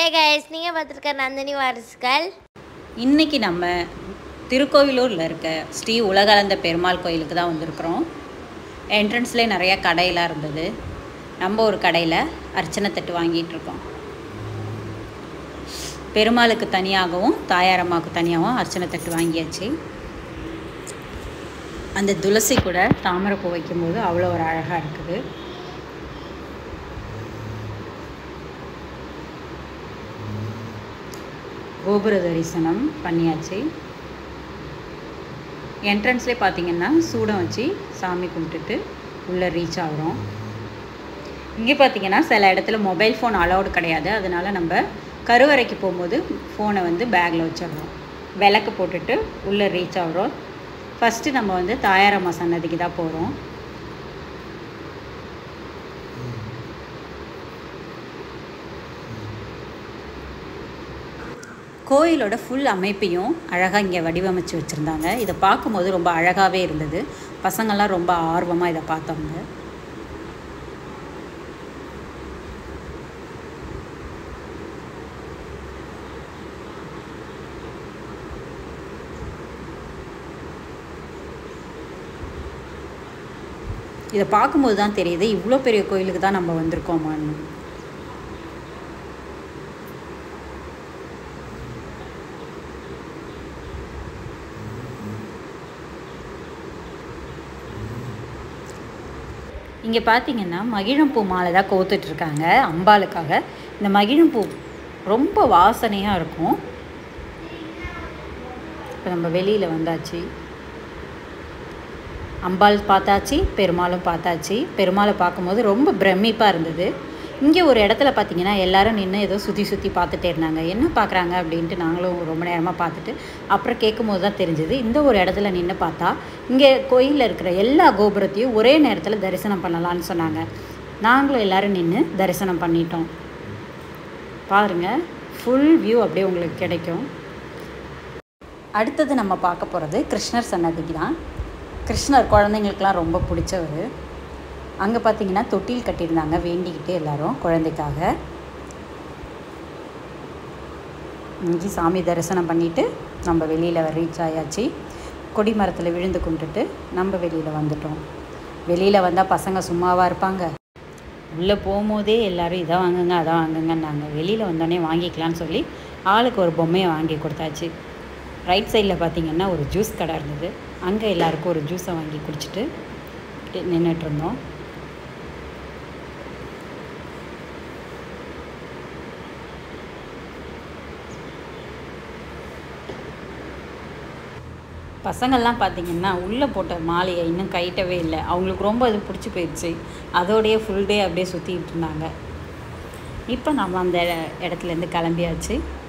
hey guys நீங்கள் பார்த்துருக்க நந்தினி வாரிசுகள் இன்னைக்கு நம்ம திருக்கோவிலூரில் இருக்க ஸ்ரீ உலகளந்த பெருமாள் கோயிலுக்கு தான் வந்திருக்கிறோம் என்ட்ரன்ஸ்லேயே நிறைய கடையெல்லாம் இருந்தது நம்ம ஒரு கடையில் அர்ச்சனை தட்டு வாங்கிட்டு இருக்கோம் பெருமாளுக்கு தனியாகவும் தாயாரம்மாவுக்கு தனியாகவும் அர்ச்சனை தட்டு வாங்கியாச்சு அந்த துளசி கூட தாமரைப்பூ வைக்கும்போது அவ்வளோ ஒரு அழகாக இருக்குது கோபுர தரிசனம் பண்ணியாச்சு என்ட்ரன்ஸ்லேயே பார்த்தீங்கன்னா சூடம் வச்சு சாமி கும்பிட்டுட்டு உள்ளே ரீச் ஆகிறோம் இங்கே பார்த்தீங்கன்னா சில இடத்துல மொபைல் ஃபோன் அலௌடு கிடையாது அதனால நம்ம கருவறைக்கு போகும்போது ஃபோனை வந்து பேக்கில் வச்சிடுறோம் விளக்கு போட்டுட்டு உள்ளே ரீச் ஆகிறோம் ஃபஸ்ட்டு நம்ம வந்து தாயாரம்மா சன்னதிக்கு தான் போகிறோம் கோயிலோட ஃபுல் அமைப்பையும் அழகாக இங்கே வடிவமைச்சு வச்சுருந்தாங்க இதை பார்க்கும்போது ரொம்ப அழகாகவே இருந்தது பசங்கள்லாம் ரொம்ப ஆர்வமாக இதை பார்த்தவங்க இதை பார்க்கும்போது தான் தெரியுது இவ்வளோ பெரிய கோயிலுக்கு தான் நம்ம வந்திருக்கோமான்னு இங்கே பார்த்தீங்கன்னா மகிழம்பூ மாலை தான் கோத்துட்ருக்காங்க அம்பாளுக்காக இந்த மகிழம்பூ ரொம்ப வாசனையாக இருக்கும் இப்போ நம்ம வெளியில் வந்தாச்சு அம்பாள் பார்த்தாச்சு பெருமாளும் பார்த்தாச்சு பெருமாளை பார்க்கும்போது ரொம்ப பிரமிப்பாக இருந்தது இங்கே ஒரு இடத்துல பார்த்தீங்கன்னா எல்லாரும் நின்று ஏதோ சுற்றி சுற்றி பார்த்துட்டே இருந்தாங்க என்ன பார்க்குறாங்க அப்படின்ட்டு நாங்களும் ரொம்ப நேரமாக பார்த்துட்டு அப்புறம் கேட்கும்போது தான் தெரிஞ்சது இந்த ஒரு இடத்துல நின்று பார்த்தா இங்கே கோயிலில் இருக்கிற எல்லா கோபுரத்தையும் ஒரே நேரத்தில் தரிசனம் பண்ணலான்னு சொன்னாங்க நாங்களும் எல்லாரும் நின்று தரிசனம் பண்ணிட்டோம் பாருங்கள் ஃபுல் வியூ அப்படியே உங்களுக்கு கிடைக்கும் அடுத்தது நம்ம பார்க்க போகிறது கிருஷ்ணர் சன்னதிக்கு தான் கிருஷ்ணர் குழந்தைங்களுக்கெல்லாம் ரொம்ப பிடிச்சவர் அங்கே பார்த்தீங்கன்னா தொட்டில் கட்டியிருந்தாங்க வேண்டிக்கிட்டு எல்லாரும் குழந்தைக்காக இங்கே சாமி தரிசனம் பண்ணிவிட்டு நம்ம வெளியில் ரீச் ஆயாச்சு கொடி மரத்தில் விழுந்து கும்பிட்டுட்டு நம்ம வெளியில் வந்துட்டோம் வெளியில் வந்தால் பசங்க சும்மாவாக இருப்பாங்க உள்ளே போகும்போதே எல்லோரும் இதை வாங்குங்க அதை வாங்குங்கன்னாங்க வெளியில் வந்தோடனே வாங்கிக்கலான்னு சொல்லி ஆளுக்கு ஒரு பொம்மையை வாங்கி கொடுத்தாச்சு ரைட் சைடில் பார்த்தீங்கன்னா ஒரு ஜூஸ் கடை இருந்தது அங்கே எல்லாருக்கும் ஒரு ஜூஸை வாங்கி குடிச்சிட்டு நின்றுட்டு இருந்தோம் பசங்கள்லாம் பார்த்தீங்கன்னா உள்ளே போட்ட மாலையை இன்னும் கைட்டவே இல்லை அவங்களுக்கு ரொம்ப இது பிடிச்சி போயிடுச்சு அதோடையே ஃபுல் டே அப்படியே சுற்றிக்கிட்டு இருந்தாங்க இப்போ நம்ம அந்த இடத்துலேருந்து கிளம்பியாச்சு